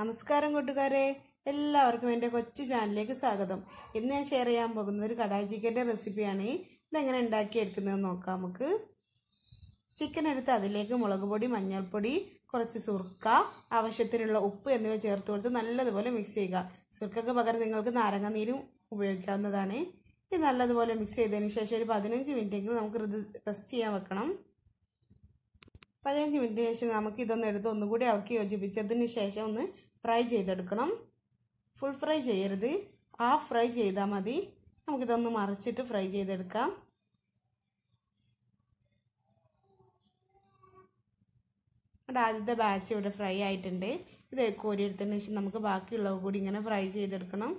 നമസ്കാരം കൂട്ടുകാരെ എല്ലാവർക്കും എൻ്റെ കൊച്ചു ചാനലിലേക്ക് സ്വാഗതം ഇന്ന് ഞാൻ ഷെയർ ചെയ്യാൻ പോകുന്നത് ഒരു കടായി ചിക്കൻ്റെ റെസിപ്പിയാണ് ഇതെങ്ങനെ ഉണ്ടാക്കിയെടുക്കുന്നത് നോക്കാം നമുക്ക് ചിക്കൻ എടുത്ത് അതിലേക്ക് മുളക് പൊടി മഞ്ഞൾപ്പൊടി കുറച്ച് സുർക്ക ആവശ്യത്തിനുള്ള ഉപ്പ് എന്നിവ ചേർത്ത് കൊടുത്ത് നല്ലതുപോലെ മിക്സ് ചെയ്യുക സുർക്കയ്ക്ക് പകരം നിങ്ങൾക്ക് നാരങ്ങ നീരും ഉപയോഗിക്കാവുന്നതാണ് ഇത് നല്ലതുപോലെ മിക്സ് ചെയ്തതിന് ശേഷം ഒരു പതിനഞ്ച് മിനിറ്റെങ്കിലും നമുക്ക് ഇത് റെസ്റ്റ് ചെയ്യാൻ വെക്കണം പതിനഞ്ച് മിനിറ്റിന് ശേഷം നമുക്ക് ഇതൊന്ന് എടുത്ത് ഒന്നുകൂടി ഇളക്കി യോജിപ്പിച്ചതിന് ശേഷം ഒന്ന് ഫ്രൈ ചെയ്തെടുക്കണം ഫുൾ ഫ്രൈ ചെയ്യരുത് ഹാഫ് ഫ്രൈ ചെയ്താൽ മതി നമുക്കിതൊന്ന് മറിച്ചിട്ട് ഫ്രൈ ചെയ്തെടുക്കാം ഇവിടെ ആദ്യത്തെ ബാച്ച് ഇവിടെ ഫ്രൈ ആയിട്ടുണ്ട് ഇത് കോരിയെടുത്തതിന് ശേഷം നമുക്ക് ബാക്കിയുള്ളവ കൂടി ഇങ്ങനെ ഫ്രൈ ചെയ്തെടുക്കണം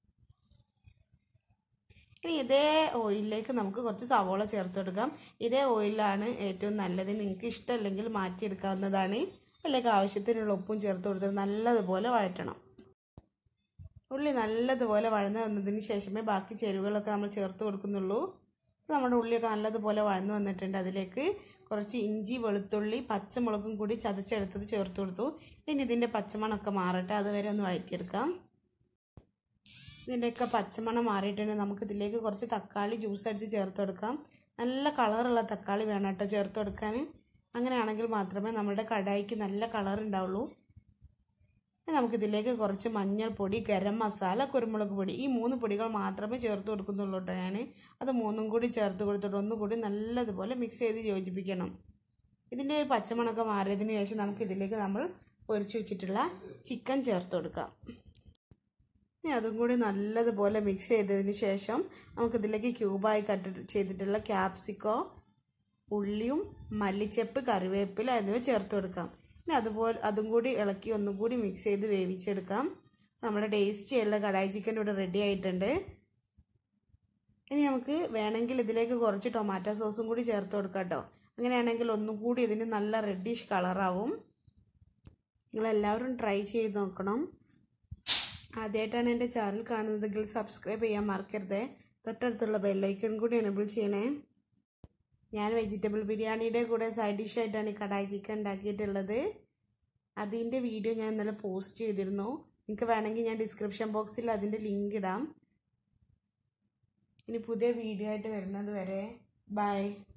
ഇനി ഇതേ ഓയിലിലേക്ക് നമുക്ക് കുറച്ച് സവോള ചേർത്ത് കൊടുക്കാം ഇതേ ഓയിലാണ് ഏറ്റവും നല്ലത് നിങ്ങൾക്ക് ഇഷ്ടമല്ലെങ്കിൽ മാറ്റിയെടുക്കാവുന്നതാണ് അതിലേക്ക് ആവശ്യത്തിനുള്ള ഉപ്പും ചേർത്ത് കൊടുത്ത് നല്ലതുപോലെ വഴറ്റണം ഉള്ളി നല്ലതുപോലെ വഴന്നു വന്നതിന് ശേഷമേ ബാക്കി ചേരുവകളൊക്കെ നമ്മൾ ചേർത്ത് കൊടുക്കുന്നുള്ളൂ നമ്മുടെ ഉള്ളിയൊക്കെ നല്ലതുപോലെ വഴന്നു വന്നിട്ടുണ്ട് അതിലേക്ക് കുറച്ച് ഇഞ്ചി വെളുത്തുള്ളി പച്ചമുളകും കൂടി ചതച്ചെടുത്തത് ചേർത്ത് കൊടുത്തു ഇനി ഇതിൻ്റെ പച്ചമണമൊക്കെ മാറട്ടെ അതുവരെ ഒന്ന് വഴറ്റിയെടുക്കാം ഇതിൻ്റെയൊക്കെ പച്ചമണം മാറിയിട്ടുണ്ടെങ്കിൽ നമുക്ക് ഇതിലേക്ക് കുറച്ച് തക്കാളി ജ്യൂസ് അടിച്ച് ചേർത്ത് കൊടുക്കാം നല്ല കളറുള്ള തക്കാളി വേണം കേട്ടോ ചേർത്ത് കൊടുക്കാൻ അങ്ങനെയാണെങ്കിൽ മാത്രമേ നമ്മുടെ കടായിക്ക് നല്ല കളർ ഉണ്ടാവുള്ളൂ നമുക്കിതിലേക്ക് കുറച്ച് മഞ്ഞൾപ്പൊടി ഗരം മസാല കുരുമുളക് പൊടി ഈ മൂന്ന് പൊടികൾ മാത്രമേ ചേർത്ത് കൊടുക്കുന്നുള്ളൂ കേട്ടോ ഞാൻ അത് മൂന്നും കൂടി ചേർത്ത് കൊടുത്തിട്ട് ഒന്നുകൂടി നല്ലതുപോലെ മിക്സ് ചെയ്ത് യോജിപ്പിക്കണം ഇതിൻ്റെ പച്ചമണമൊക്കെ മാറിയതിന് ശേഷം നമുക്കിതിലേക്ക് നമ്മൾ പൊരിച്ചു വെച്ചിട്ടുള്ള ചിക്കൻ ചേർത്ത് കൊടുക്കാം ഇനി അതും കൂടി നല്ലതുപോലെ മിക്സ് ചെയ്തതിന് ശേഷം നമുക്കിതിലേക്ക് ക്യൂബായി കട്ട് ചെയ്തിട്ടുള്ള ക്യാപ്സിക്കോ ഉള്ളിയും മല്ലിച്ചപ്പ് കറിവേപ്പില എന്നിവ ചേർത്ത് കൊടുക്കാം ഇനി അതുപോലെ അതും കൂടി ഇളക്കി ഒന്നും കൂടി മിക്സ് ചെയ്ത് വേവിച്ചെടുക്കാം നമ്മുടെ ടേസ്റ്റിയുള്ള കടായി ചിക്കൻ ഇവിടെ റെഡി ആയിട്ടുണ്ട് ഇനി നമുക്ക് വേണമെങ്കിൽ ഇതിലേക്ക് കുറച്ച് ടൊമാറ്റോ സോസും കൂടി ചേർത്ത് കൊടുക്കാം കേട്ടോ അങ്ങനെയാണെങ്കിൽ ഒന്നും കൂടി ഇതിന് നല്ല റെഡിഷ് കളറാവും നിങ്ങളെല്ലാവരും ട്രൈ ചെയ്ത് നോക്കണം ആദ്യമായിട്ടാണ് എൻ്റെ ചാനൽ കാണുന്നതെങ്കിൽ സബ്സ്ക്രൈബ് ചെയ്യാൻ മറക്കരുത് തൊട്ടടുത്തുള്ള ബെല്ലൈക്കൺ കൂടി എനബിൾ ചെയ്യണേ ഞാൻ വെജിറ്റബിൾ ബിരിയാണിയുടെ കൂടെ സൈഡ് ഡിഷായിട്ടാണ് ഈ കടായി ചിക്കൻ ഉണ്ടാക്കിയിട്ടുള്ളത് അതിൻ്റെ വീഡിയോ ഞാൻ ഇന്നലെ പോസ്റ്റ് ചെയ്തിരുന്നു നിങ്ങൾക്ക് വേണമെങ്കിൽ ഞാൻ ഡിസ്ക്രിപ്ഷൻ ബോക്സിൽ അതിൻ്റെ ലിങ്ക് ഇടാം ഇനി പുതിയ വീഡിയോ ആയിട്ട് വരുന്നത് വരെ ബൈ